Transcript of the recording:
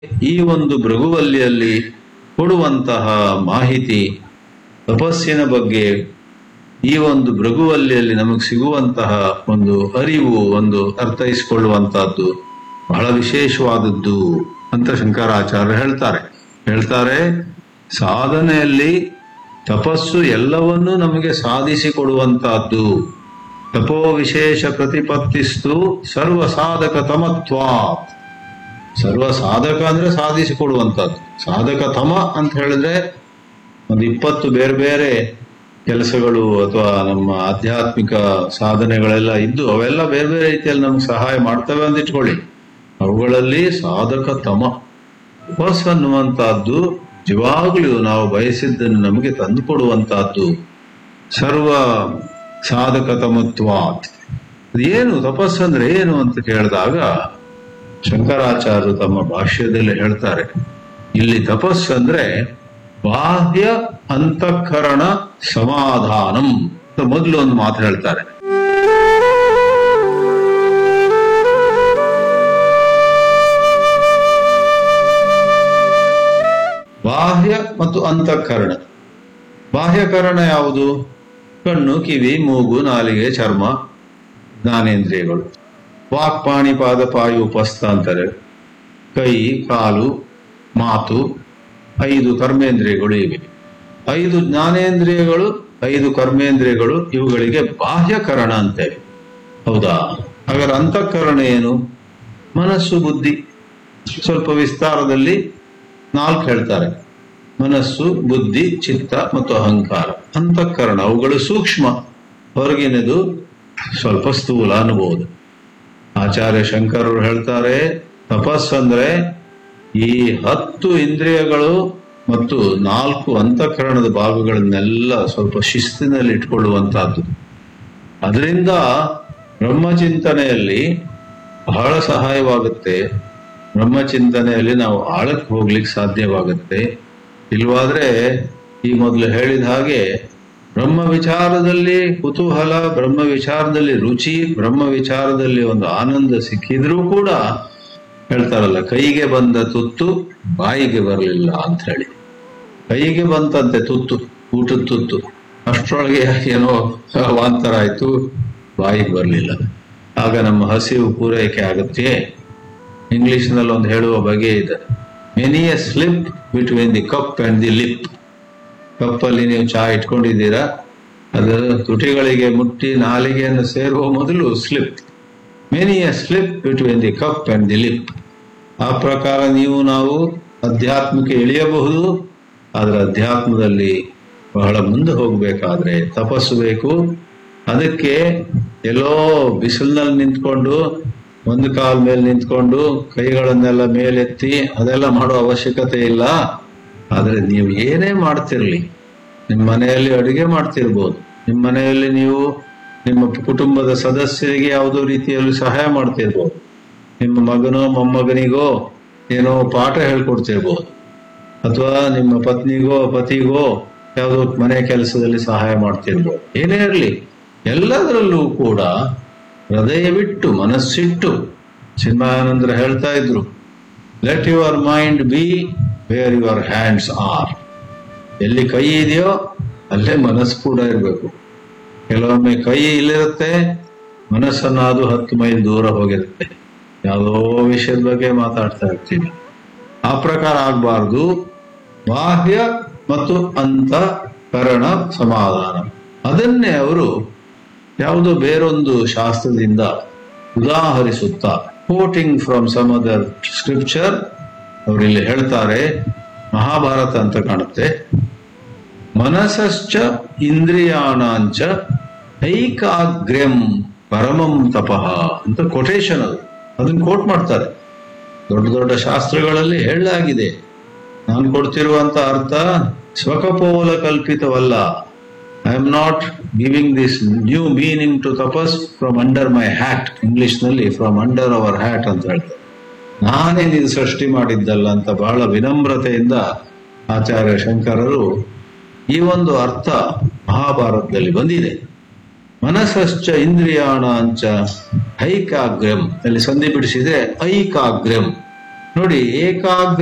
ಈ ಒಂದು ಭೃಗುವಲ್ಲಿಯಲ್ಲಿ ಕೊಡುವಂತಹ ಮಾಹಿತಿ ತಪಸ್ಸಿನ ಬಗ್ಗೆ ಈ ಒಂದು ಭೃಗುವಲ್ಲಿಯಲ್ಲಿ ನಮಗೆ ಸಿಗುವಂತಹ ಒಂದು ಅರಿವು ಒಂದು ಅರ್ಥೈಸಿಕೊಳ್ಳುವಂತಹದ್ದು ಬಹಳ ವಿಶೇಷವಾದದ್ದು ಅಂತ ಶಂಕರಾಚಾರ್ಯ ಹೇಳ್ತಾರೆ ಹೇಳ್ತಾರೆ ಸಾಧನೆಯಲ್ಲಿ ತಪಸ್ಸು ಎಲ್ಲವನ್ನೂ ನಮಗೆ ಸಾಧಿಸಿಕೊಡುವಂತಹದ್ದು ತಪೋ ವಿಶೇಷ ಪ್ರತಿಪತ್ತಿಸ್ತು ಸರ್ವ ಸಾಧಕ ತಮತ್ವಾತ್ ಸರ್ವ ಸಾಧಕ ಅಂದ್ರೆ ಸಾಧಿಸಿಕೊಡುವಂತಹದ್ದು ಸಾಧಕ ತಮ ಅಂತ ಹೇಳಿದ್ರೆ ಒಂದು ಇಪ್ಪತ್ತು ಬೇರೆ ಬೇರೆ ಕೆಲಸಗಳು ಅಥವಾ ನಮ್ಮ ಆಧ್ಯಾತ್ಮಿಕ ಸಾಧನೆಗಳೆಲ್ಲ ಇದ್ದು ಅವೆಲ್ಲ ಬೇರೆ ಬೇರೆ ರೀತಿಯಲ್ಲಿ ನಮ್ಗೆ ಸಹಾಯ ಮಾಡ್ತವೆ ಅಂತ ಇಟ್ಕೊಳ್ಳಿ ಅವುಗಳಲ್ಲಿ ಸಾಧಕ ತಮ ತಪಸ್ ಅನ್ನುವಂತಹದ್ದು ನಿಜವಾಗ್ಲೂ ನಾವು ಬಯಸಿದ್ದನ್ನು ನಮಗೆ ತಂದುಕೊಡುವಂತಹದ್ದು ಸರ್ವ ಸಾಧಕ ತಮತ್ವಾತ್ ಏನು ತಪಸ್ಸಂದ್ರೆ ಏನು ಅಂತ ಕೇಳಿದಾಗ ಶಂಕರಾಚಾರ್ಯರು ತಮ್ಮ ಭಾಷ್ಯದಲ್ಲಿ ಹೇಳ್ತಾರೆ ಇಲ್ಲಿ ತಪಸ್ಸಂದ್ರೆ ಬಾಹ್ಯ ಅಂತಃಕರಣ ಸಮಾಧಾನಂ ಅಂತ ಮೊದಲು ಒಂದು ಮಾತು ಹೇಳ್ತಾರೆ ಬಾಹ್ಯ ಮತ್ತು ಅಂತಃಕರಣ ಬಾಹ್ಯಕರಣ ಯಾವುದು ಕಣ್ಣು ಕಿವಿ ಮೂಗು ನಾಲಿಗೆ ಚರ್ಮ ಜ್ಞಾನೇಂದ್ರಿಯಗಳು ವಾಕ್ ಪಾಣಿ ಪಾದ ಪಾಯು ಉಪಸ್ಥ ಅಂತಾರೆ ಕೈ ಕಾಲು ಮಾತು ಐದು ಕರ್ಮೇಂದ್ರಿಯಗಳು ಇವೆ ಐದು ಜ್ಞಾನೇಂದ್ರಿಯಗಳು ಐದು ಕರ್ಮೇಂದ್ರಿಯಗಳು ಇವುಗಳಿಗೆ ಬಾಹ್ಯಕರಣ ಅಂತೇವೆ ಹೌದಾ ಹಾಗಾದ್ರೆ ಅಂತಃಕರಣ ಏನು ಮನಸ್ಸು ಬುದ್ಧಿ ಸ್ವಲ್ಪ ವಿಸ್ತಾರದಲ್ಲಿ ನಾಲ್ಕು ಹೇಳ್ತಾರೆ ಮನಸ್ಸು ಬುದ್ಧಿ ಚಿತ್ತ ಮತ್ತು ಅಹಂಕಾರ ಅಂತಃಕರಣ ಅವುಗಳು ಸೂಕ್ಷ್ಮ ಹೊರಗಿನದು ಸ್ವಲ್ಪ ಸ್ಥೂಲ ಅನ್ಬೋದು ಆಚಾರ್ಯ ಶಂಕರರು ಹೇಳ್ತಾರೆ ತಪಸ್ಸಂದ್ರೆ ಈ ಹತ್ತು ಇಂದ್ರಿಯಗಳು ಮತ್ತು ನಾಲ್ಕು ಅಂತಃಕರಣದ ಭಾಗಗಳನ್ನೆಲ್ಲ ಸ್ವಲ್ಪ ಶಿಸ್ತಿನಲ್ಲಿ ಇಟ್ಕೊಳ್ಳುವಂತಹದ್ದು ಅದರಿಂದ ಬ್ರಹ್ಮಚಿಂತನೆಯಲ್ಲಿ ಬಹಳ ಸಹಾಯವಾಗುತ್ತೆ ಬ್ರಹ್ಮಚಿಂತನೆಯಲ್ಲಿ ನಾವು ಆಳಕ್ಕೆ ಹೋಗ್ಲಿಕ್ಕೆ ಸಾಧ್ಯವಾಗುತ್ತೆ ಇಲ್ವಾದ್ರೆ ಈ ಮೊದಲು ಹೇಳಿದ ಹಾಗೆ ಬ್ರಹ್ಮ ವಿಚಾರದಲ್ಲಿ ಕುತೂಹಲ ಬ್ರಹ್ಮ ವಿಚಾರದಲ್ಲಿ ರುಚಿ ಬ್ರಹ್ಮ ವಿಚಾರದಲ್ಲಿ ಒಂದು ಆನಂದ ಸಿಕ್ಕಿದ್ರೂ ಕೂಡ ಹೇಳ್ತಾರಲ್ಲ ಕೈಗೆ ಬಂದ ತುತ್ತು ಬಾಯಿಗೆ ಬರಲಿಲ್ಲ ಅಂತ ಹೇಳಿ ಕೈಗೆ ಬಂತಂತೆ ತುತ್ತು ಊಟದ ತುತ್ತು ಅಷ್ಟರೊಳಗೆ ಏನೋ ವಾಂತರ ಆಯ್ತು ಬಾಯಿಗೆ ಬರಲಿಲ್ಲ ಆಗ ನಮ್ಮ ಹಸಿವು ಪೂರೈಕೆ ಆಗುತ್ತೆ ಇಂಗ್ಲಿಷ್ನಲ್ಲಿ ಒಂದು ಹೇಳುವ ಬಗೆ ಇದೆ many a slip between the cup and the lip ಕಪ್ಪಲ್ಲಿ ನೀವು ಚಹಾ ಇಟ್ಕೊಂಡಿದ್ದೀರಾ ಅದು ತುಟಿಗಳಿಗೆ ಮುಟ್ಟಿ ನಾಲಿಗೆಯನ್ನು ಸೇರುವ ಮೊದಲು slip many a slip between the cup and the lip ಆ ಪ್ರಕಾರ ನೀವು ನಾವು ಅಧ್ಯಾತ್ಮಕ್ಕೆ ಇಳಿಯಬಹುದು ಆದರೆ ಅಧ್ಯಾತ್ಮದಲ್ಲಿ ಬಹಳ ಮುಂದೆ ಹೋಗಬೇಕಾದ್ರೆ ತಪಸ್ಸು ಬೇಕು ಅದಕ್ಕೆ ಎಲ್ಲೋ ಬಿಸಿಲಿನಲ್ಲಿ ನಿಂತ್ಕೊಂಡು ಒಂದು ಕಾಲ್ ಮೇಲೆ ನಿಂತ್ಕೊಂಡು ಕೈಗಳನ್ನೆಲ್ಲ ಮೇಲೆತ್ತಿ ಅದೆಲ್ಲ ಮಾಡೋ ಅವಶ್ಯಕತೆ ಇಲ್ಲ ಆದ್ರೆ ನೀವು ಏನೇ ಮಾಡ್ತಿರ್ಲಿ ನಿಮ್ಮ ಮನೆಯಲ್ಲಿ ಅಡುಗೆ ಮಾಡ್ತಿರ್ಬೋದು ನಿಮ್ಮ ಮನೆಯಲ್ಲಿ ನೀವು ನಿಮ್ಮ ಕುಟುಂಬದ ಸದಸ್ಯರಿಗೆ ಯಾವುದೋ ರೀತಿಯಲ್ಲಿ ಸಹಾಯ ಮಾಡ್ತಿರ್ಬೋದು ನಿಮ್ಮ ಮಗನೋ ಮೊಮ್ಮಗನಿಗೋ ಏನೋ ಪಾಠ ಹೇಳ್ಕೊಡ್ತಿರ್ಬೋದು ಅಥವಾ ನಿಮ್ಮ ಪತ್ನಿಗೋ ಪತಿಗೋ ಯಾವುದೋ ಮನೆ ಕೆಲಸದಲ್ಲಿ ಸಹಾಯ ಮಾಡ್ತಿರ್ಬೋದು ಏನೇ ಇರಲಿ ಎಲ್ಲದರಲ್ಲೂ ಕೂಡ ಹೃದಯ ಬಿಟ್ಟು ಮನಸ್ಸಿಟ್ಟು ಚಿನ್ಮಯಾನಂದ್ರ ಹೇಳ್ತಾ ಇದ್ರು let your mind be where your hands are ಎಲ್ಲಿ ಕೈ ಇದೆಯೋ ಅಲ್ಲೇ ಮನಸ್ಸು ಕೂಡ ಇರಬೇಕು ಕೆಲವೊಮ್ಮೆ ಕೈ ಇಲ್ಲಿರುತ್ತೆ ಮನಸ್ಸನ್ನು ಅದು ಹತ್ತು ಮೈಲ್ ದೂರ ಹೋಗಿರುತ್ತೆ ಯಾವುದೋ ವಿಷಯದ ಬಗ್ಗೆ ಮಾತಾಡ್ತಾ ಇರ್ತೀವಿ ಆ ಪ್ರಕಾರ ಆಗಬಾರ್ದು ಬಾಹ್ಯ ಮತ್ತು ಅಂತಃಕರಣ ಸಮಾಧಾನ ಅದನ್ನೇ ಅವರು ಯಾವುದೋ ಬೇರೊಂದು ಶಾಸ್ತ್ರದಿಂದ ಉದಾಹರಿಸುತ್ತಾ quoting from some other scripture ಅವರಿಲ್ಲಿ ಹೇಳ್ತಾರೆ ಮಹಾಭಾರತ ಅಂತ ಕಾಣುತ್ತೆ ಮನಸಶ್ಚ ಇಂದ್ರಿಯಾಣಾಂಚ ಐಕಾಗ್ರ್ಯಂ ಪರಮಂ ತಪಃ ಅಂತ ಕೊಟೇಶನ್ ಅದು ಅದನ್ನ ಕೋಟ್ ಮಾಡ್ತಾರೆ ದೊಡ್ಡ ದೊಡ್ಡ ಶಾಸ್ತ್ರಗಳಲ್ಲಿ ಹೇಳಲಾಗಿದೆ ನಾನು ಕೊಡ್ತಿರುವಂತ ಅರ್ಥ ಸ್ವಕಪೋಲ ಕಲ್ಪಿತವಲ್ಲ I am not giving this new meaning to tapas from under my hat English ನಲ್ಲಿ ಫ್ರಮ್ ಅಂಡರ್ ಅವರ್ ಹ್ಯಾಟ್ ಅಂತ ಹೇಳ್ತಾರೆ ನಾನೇನು ಇದು ಸೃಷ್ಟಿ ಮಾಡಿದ್ದಲ್ಲ ಅಂತ ಬಹಳ ವಿನಮ್ರತೆಯಿಂದ ಆಚಾರ್ಯ ಶಂಕರರು ಈ ಒಂದು ಅರ್ಥ ಮಹಾಭಾರತದಲ್ಲಿ ಬಂದಿದೆ ಮನಸ್ಸಶ್ಚ ಇಂದ್ರಿಯಾಣ ಅಂಚ ಐಕಾಗ್ರ್ಯಂ ಅಲ್ಲಿ ಸಂಧಿ ಬಿಡಿಸಿದ್ರೆ ಐಕಾಗ್ರ್ಯಂ ನೋಡಿ ಏಕಾಗ್ರ